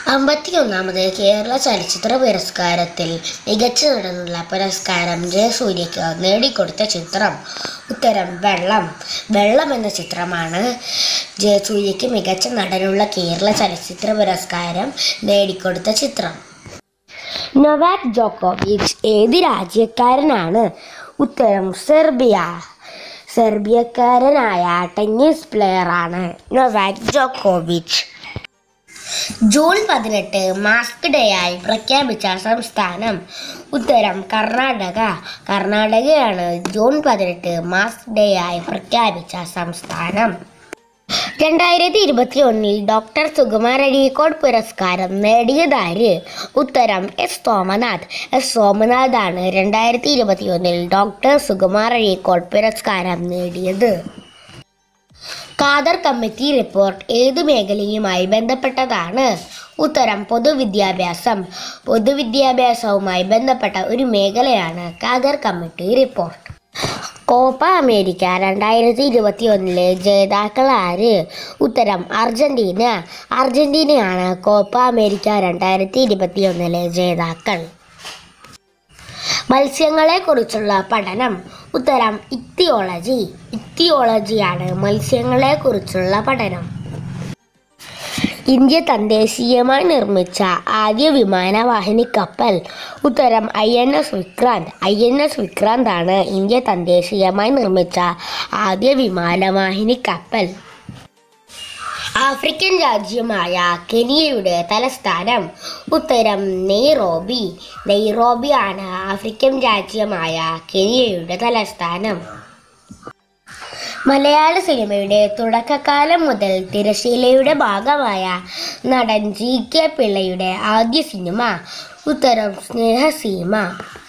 അമ്പത്തിയൊന്നാമത് കേരള ചലച്ചിത്ര പുരസ്കാരത്തിൽ മികച്ച നടനുള്ള പുരസ്കാരം ജയസൂര്യയ്ക്ക് നേടിക്കൊടുത്ത ചിത്രം ഉത്തരം വെള്ളം വെള്ളം എന്ന ചിത്രമാണ് ജയസൂര്യയ്ക്ക് മികച്ച നടനുള്ള കേരള ചലച്ചിത്ര പുരസ്കാരം നേടിക്കൊടുത്ത ചിത്രം നൊവാക് ജോക്കോവിച്ച് ഏത് രാജ്യക്കാരനാണ് ഉത്തരം സെർബിയ സെർബിയക്കാരനായ ടെന്നീസ് പ്ലെയറാണ് നൊവാക് ജോക്കോവിച്ച് ജൂൺ പതിനെട്ട് മാസ്ക് ഡേ ആയി പ്രഖ്യാപിച്ച സംസ്ഥാനം ഉത്തരം കർണാടക കർണാടകയാണ് ജൂൺ പതിനെട്ട് മാസ്ക് ഡേ ആയി പ്രഖ്യാപിച്ച സംസ്ഥാനം രണ്ടായിരത്തി ഇരുപത്തി ഒന്നിൽ ഡോക്ടർ സുകുമാർ അഴീക്കോട് പുരസ്കാരം നേടിയതാര് ഉത്തരം എസ് സോമനാഥ് എസ് സോമനാഥാണ് രണ്ടായിരത്തി ഇരുപത്തി ഒന്നിൽ ഡോക്ടർ സുകുമാർ അഴീക്കോട് പുരസ്കാരം നേടിയത് ഖാദർ കമ്മിറ്റി റിപ്പോർട്ട് ഏതു മേഖലയുമായി ബന്ധപ്പെട്ടതാണ് ഉത്തരം പൊതുവിദ്യാഭ്യാസം പൊതുവിദ്യാഭ്യാസവുമായി ബന്ധപ്പെട്ട ഒരു മേഖലയാണ് Khader committee report Copa America രണ്ടായിരത്തി ഇരുപത്തി ഒന്നിലെ ജേതാക്കൾ ആര് ഉത്തരം അർജന്റീന അർജന്റീനയാണ് കോപ്പ അമേരിക്ക രണ്ടായിരത്തി ഇരുപത്തി ഒന്നിലെ ജേതാക്കൾ മത്സ്യങ്ങളെ കുറിച്ചുള്ള പഠനം ഉത്തരം ഇത്തിയോളജി ഇത്തിയോളജിയാണ് മത്സ്യങ്ങളെ കുറിച്ചുള്ള പഠനം ഇന്ത്യ തദ്ദേശീയമായി നിർമ്മിച്ച ആദ്യ വിമാനവാഹിനി കപ്പൽ ഉത്തരം I N S Vikrant I N S Vikrant ആണ് ഇന്ത്യ തദ്ദേശീയമായി നിർമ്മിച്ച ആദ്യ വിമാനവാഹിനി കപ്പൽ ആഫ്രിക്കൻ രാജ്യമായ കെനിയയുടെ തലസ്ഥാനം ഉത്തരം നെയ്റോബി നെയ്റോബി ആണ് ആഫ്രിക്കൻ രാജ്യമായ കെനിയയുടെ തലസ്ഥാനം മലയാള സിനിമയുടെ തുടക്കകാലം മുതൽ തിരശീലയുടെ ഭാഗമായ നടൻ ജി കെ പിള്ളയുടെ ആദ്യ സിനിമ ഉത്തരം സ്നേഹസീമ